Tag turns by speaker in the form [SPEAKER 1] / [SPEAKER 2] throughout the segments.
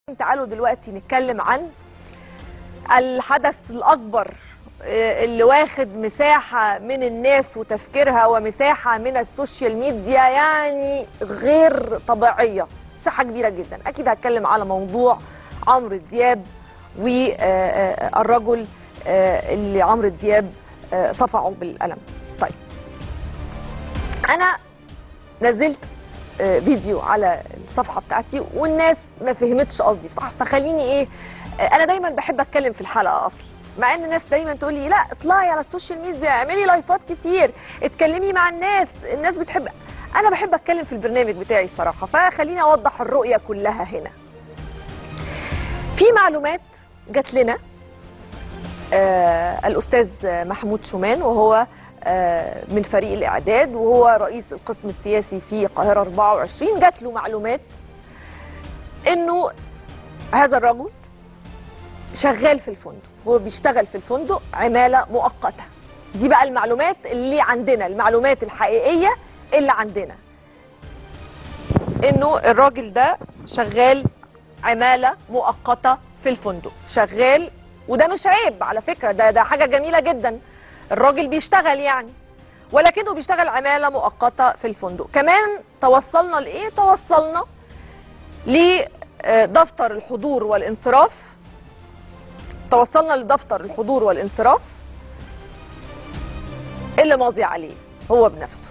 [SPEAKER 1] تعالوا دلوقتي نتكلم عن الحدث الأكبر آه، اللي واخد مساحة من الناس وتفكيرها ومساحة من السوشيال ميديا يعني غير طبيعية مساحة كبيرة جدا أكيد هتكلم على موضوع عمرو دياب والرجل اللي عمرو دياب آه، صفعه بالقلم طيب أنا نزلت آه، فيديو على الصفحه بتاعتي والناس ما فهمتش قصدي صح فخليني ايه آه، انا دايما بحب اتكلم في الحلقه اصلا مع ان الناس دايما تقول لي لا اطلعي على السوشيال ميديا اعملي لايفات كتير اتكلمي مع الناس الناس بتحب انا بحب اتكلم في البرنامج بتاعي الصراحه فخليني اوضح الرؤيه كلها هنا في معلومات جات لنا آه الاستاذ محمود شومان وهو آه، من فريق الاعداد وهو رئيس القسم السياسي في القاهره 24 جات له معلومات انه هذا الرجل شغال في الفندق هو بيشتغل في الفندق عماله مؤقته دي بقى المعلومات اللي عندنا المعلومات الحقيقيه اللي عندنا انه الراجل ده شغال عماله مؤقته في الفندق شغال وده مش عيب على فكره ده ده حاجه جميله جدا الراجل بيشتغل يعني ولكنه بيشتغل عماله مؤقته في الفندق كمان توصلنا لايه توصلنا لدفتر الحضور والانصراف توصلنا لدفتر الحضور والانصراف اللي ماضي عليه هو بنفسه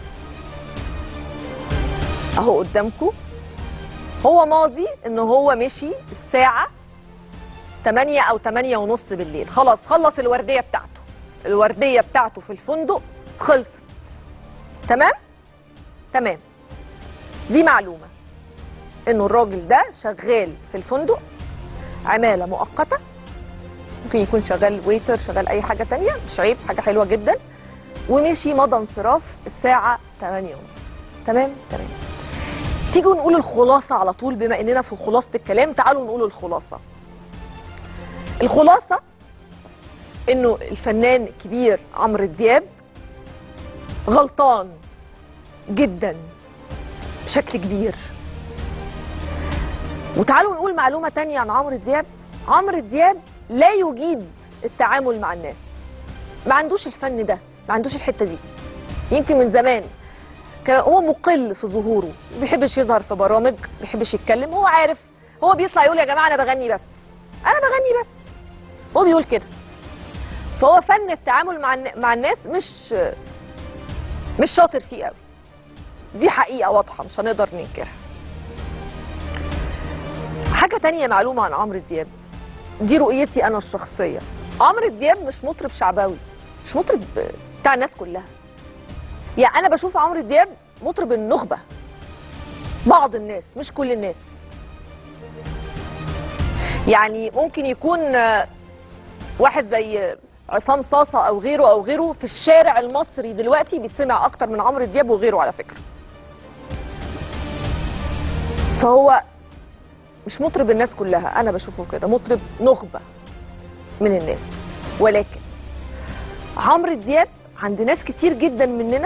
[SPEAKER 1] اهو قدامكم هو ماضي ان هو مشي الساعه 8 او 8 ونص بالليل خلاص خلص الورديه بتاعته الورديه بتاعته في الفندق خلصت تمام تمام دي معلومه انه الراجل ده شغال في الفندق عماله مؤقته ممكن يكون شغال ويتر شغال اي حاجه تانية مش عيب حاجه حلوه جدا ومشي مضى انصراف الساعه 8 ونص تمام تمام تيجوا نقول الخلاصه على طول بما اننا في خلاصه الكلام تعالوا نقول الخلاصه الخلاصه انه الفنان الكبير عمرو دياب غلطان جدا بشكل كبير وتعالوا نقول معلومه تانية عن عمرو دياب عمرو دياب لا يجيد التعامل مع الناس ما عندوش الفن ده ما عندوش الحته دي يمكن من زمان كان هو مقل في ظهوره ما بيحبش يظهر في برامج ما بيحبش يتكلم هو عارف هو بيطلع يقول يا جماعه انا بغني بس انا بغني بس هو بيقول كده فهو فن التعامل مع الن- مع الناس مش مش شاطر فيه قوي دي حقيقه واضحه مش هنقدر ننكرها حاجه تانية معلومه عن عمرو دياب دي رؤيتي انا الشخصيه عمرو دياب مش مطرب شعبوي مش مطرب بتاع الناس كلها يعني انا بشوف عمرو دياب مطرب النخبه بعض الناس مش كل الناس يعني ممكن يكون آه، واحد زي عصام صاصه او غيره او غيره في الشارع المصري دلوقتي بيتسمع اكتر من عمرو دياب وغيره على فكره فهو مش مطرب الناس كلها انا بشوفه كده مطرب نخبه من الناس ولكن عمرو دياب عند ناس كتير جدا مننا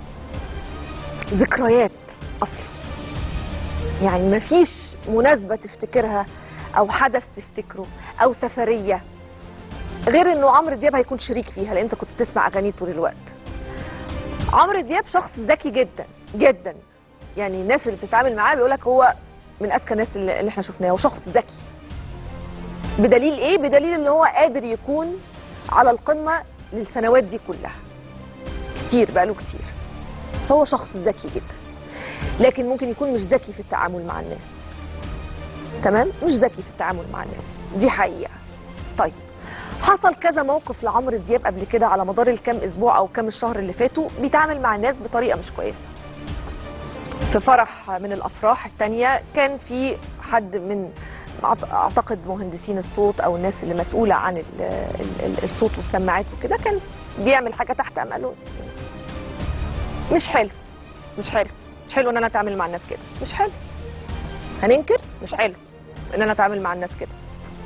[SPEAKER 1] ذكريات اصلا يعني مفيش مناسبه تفتكرها او حدث تفتكره او سفريه غير انه عمرو دياب هيكون شريك فيها لان انت كنت بتسمع اغانيه طول الوقت عمرو دياب شخص ذكي جدا جدا يعني الناس اللي بتتعامل معاه بيقول لك هو من اذكى الناس اللي اللي احنا شفناها وشخص ذكي بدليل ايه بدليل ان هو قادر يكون على القمه للسنوات دي كلها كتير بقاله كتير فهو شخص ذكي جدا لكن ممكن يكون مش ذكي في التعامل مع الناس تمام مش ذكي في التعامل مع الناس دي حقيقه طيب حصل كذا موقف لعمرو دياب قبل كده على مدار الكام اسبوع او كام الشهر اللي فاتوا بيتعامل مع الناس بطريقه مش كويسه في فرح من الافراح التانية كان في حد من أعت- اعتقد مهندسين الصوت او الناس اللي مسؤوله عن ال ال ال الصوت والسماعات وكده كان بيعمل حاجه تحت قام قالوا مش حلو مش حلو مش حلو ان انا اتعامل مع الناس كده مش حلو هننكر مش حلو ان انا اتعامل مع الناس كده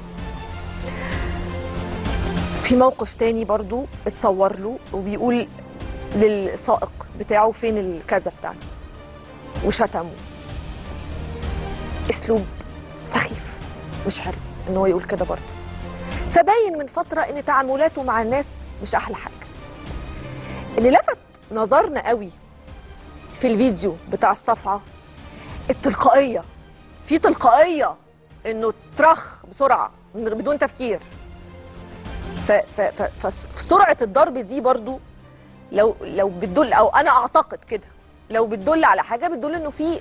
[SPEAKER 1] في موقف تاني برضو اتصور له وبيقول للسائق بتاعه فين الكذا بتاعته وشتمه اسلوب سخيف مش حلو ان هو يقول كده برضه فباين من فتره ان تعاملاته مع الناس مش احلى حاجه اللي لفت نظرنا قوي في الفيديو بتاع الصفعه التلقائيه في تلقائيه انه ترخ بسرعه من- بدون تفكير ف- ف- ف- فسرعه الضرب دي برضو لو لو بتدل او انا اعتقد كده لو بتدل على حاجه بتدل انه في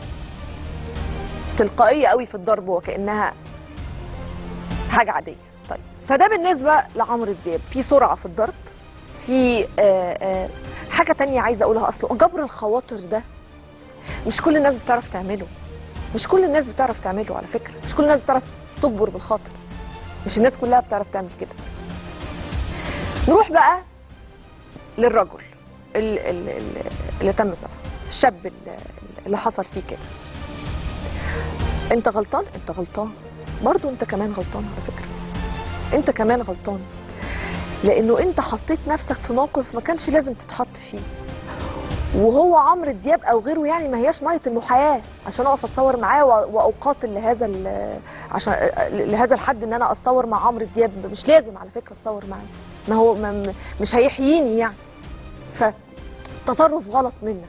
[SPEAKER 1] تلقائيه قوي في الضرب وكانها حاجه عاديه طيب فده بالنسبه لعمرو دياب في سرعه في الضرب في آه آه حاجه تانية عايزه اقولها اصلا جبر الخواطر ده مش كل الناس بتعرف تعمله مش كل الناس بتعرف تعمله على فكره مش كل الناس بتعرف تجبر بالخاطر مش الناس كلها بتعرف تعمل كده نروح بقى للرجل ال- ال- ال- اللي تم صفه الشاب اللي- اللي حصل فيه كده انت غلطان انت غلطان برضو انت كمان غلطان على فكره انت كمان غلطان لانه انت حطيت نفسك في موقف ما كانش لازم تتحط فيه وهو عمرو دياب او غيره يعني ما هياش ميه المحياه عشان اقف اتصور معاه و- واقاتل لهذا ال- عشان لهذا الحد ان انا اتصور مع عمرو دياب مش لازم على فكره اتصور معاه ما هو ما مش هيحييني يعني فتصرف غلط منك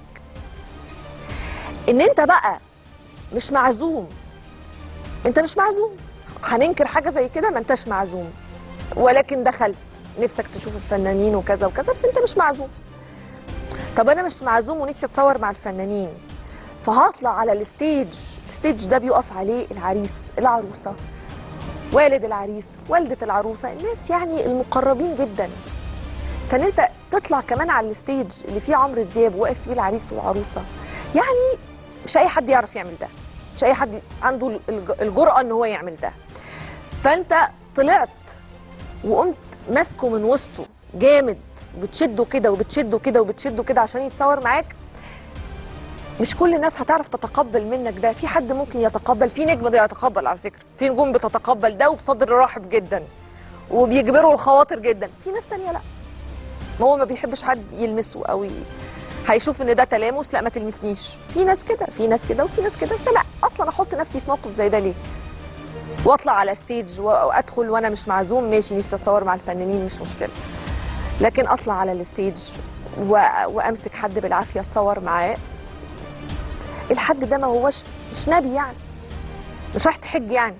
[SPEAKER 1] ان انت بقى مش معزوم انت مش معزوم هننكر حاجه زي كده ما انتش معزوم ولكن دخلت نفسك تشوف الفنانين وكذا وكذا بس انت مش معزوم طب انا مش معزوم ونفسي اتصور مع الفنانين فهطلع على الستيج الستيج ده بيقف عليه العريس العروسه والد العريس والده العروسه الناس يعني المقربين جدا فان انت تطلع كمان على الستيج اللي فيه عمرو دياب واقف فيه العريس والعروسه يعني مش اي حد يعرف يعمل ده مش اي حد عنده الج- الجرأه ان هو يعمل ده فانت طلعت وقمت ماسكه من وسطه جامد بتشده كده وبتشده كده وبتشده كده عشان يتصور معاك مش كل الناس هتعرف تتقبل منك ده في حد ممكن يتقبل في نجم بيتقبل على فكره في نجوم بتتقبل ده وبصدر رحب جدا وبيجبروا الخواطر جدا في ناس تانية لا ما هو ما بيحبش حد يلمسه او ي- هيشوف ان ده تلامس لا ما تلمسنيش في ناس كده في ناس كده وفي ناس كده بس لا اصلا احط نفسي في موقف زي ده ليه واطلع على ستيج وادخل وانا مش معزوم ماشي نفسي اتصور مع الفنانين مش مشكله لكن اطلع على الستيج و... وامسك حد بالعافيه اتصور معاه الحد ده ما هوش مش نبي يعني مش رايح تحج يعني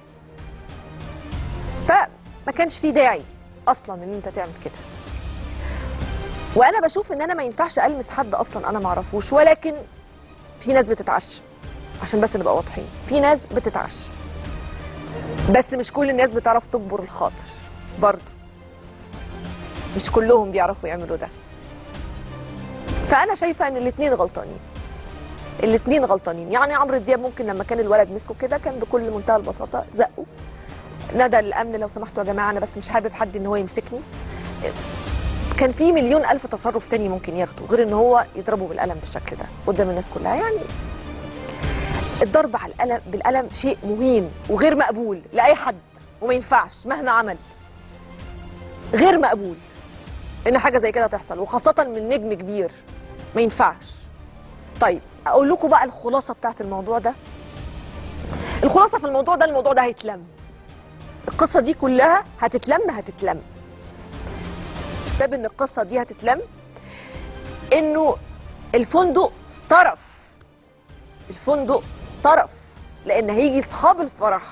[SPEAKER 1] فما كانش فيه داعي اصلا ان انت تعمل كده وانا بشوف ان انا ما ينفعش المس حد اصلا انا ما اعرفوش ولكن في ناس بتتعشى عشان بس نبقى واضحين في ناس بتتعشى بس مش كل الناس بتعرف تجبر الخاطر برضه مش كلهم بيعرفوا يعملوا ده فانا شايفه ان الاثنين غلطانين الاثنين غلطانين يعني عمرو دياب ممكن لما كان الولد مسكه كده كان بكل منتهى البساطه زقه نادى الامن لو سمحتوا يا جماعه انا بس مش حابب حد ان هو يمسكني كان في مليون الف تصرف تاني ممكن ياخده غير ان هو يضربه بالقلم بالشكل ده قدام الناس كلها يعني الضرب على القلم بالقلم شيء مهين وغير مقبول لاي حد وما ينفعش مهما عمل غير مقبول ان حاجه زي كده تحصل وخاصه من نجم كبير ما ينفعش طيب اقول لكم بقى الخلاصه بتاعت الموضوع ده الخلاصه في الموضوع ده الموضوع ده هيتلم القصه دي كلها هتتلم هتتلم باب ان القصه دي هتتلم انه الفندق طرف الفندق طرف لان هيجي اصحاب الفرح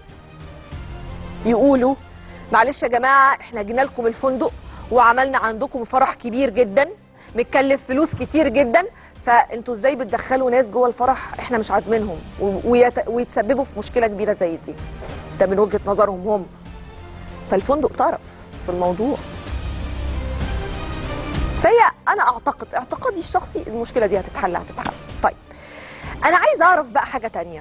[SPEAKER 1] يقولوا معلش يا جماعه احنا جينا لكم الفندق وعملنا عندكم فرح كبير جدا متكلف فلوس كتير جدا فانتوا ازاي بتدخلوا ناس جوه الفرح احنا مش عازمينهم و- ويت- ويتسببوا في مشكله كبيره زي دي ده من وجهه نظرهم هم فالفندق طرف في الموضوع فهي انا اعتقد اعتقادي الشخصي المشكله دي هتتحل هتتحل طيب انا عايز اعرف بقى حاجه تانية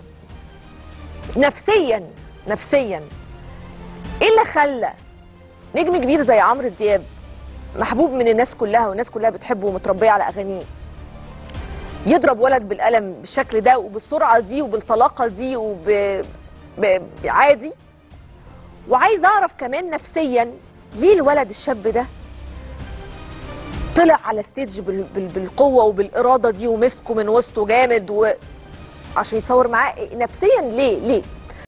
[SPEAKER 1] نفسيا نفسيا ايه اللي خلى نجم كبير زي عمرو دياب محبوب من الناس كلها والناس كلها بتحبه ومتربيه على اغانيه يضرب ولد بالقلم بالشكل ده وبالسرعه دي وبالطلاقه دي وب ب- عادي وعايز اعرف كمان نفسيا ليه الولد الشاب ده طلع على ستيج بال... بال... بالقوه وبالاراده دي ومسكه من وسطه جامد و... عشان يتصور معاه نفسيا ليه ليه